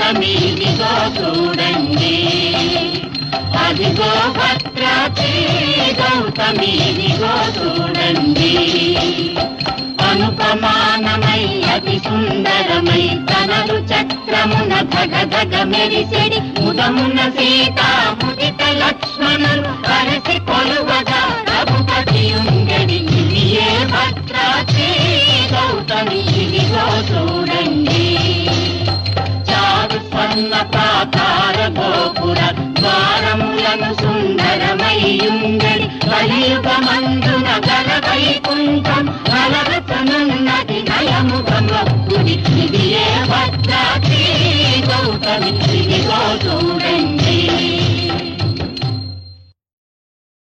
గౌతమి ఇదిగో చూడండి అదిగో భద్రాద్రి గౌతమి ఇదిగో చూడండి అనుపమానమై అతి సుందరమై తనలు చక్రమున ధగధగ మెరిసెడి ముదమున సీతా ముదిత లక్ష్మణులు కలిసి కొలువగా రఘుపతి ఉండెడి ఇది ఏ భద్రాద్రి గౌతమి ఇదిగో చూడండి చారు స్వర్ణ ప్రాకార గోపుర ద్వారములను సుందరమయ్యుండడి కలియుగమందున గల వైకుంఠం కలవతనున్నది నయముగమొక్కుడి ఇది ఏ భద్రాద్రి గౌతమి ఇదిగో చూడ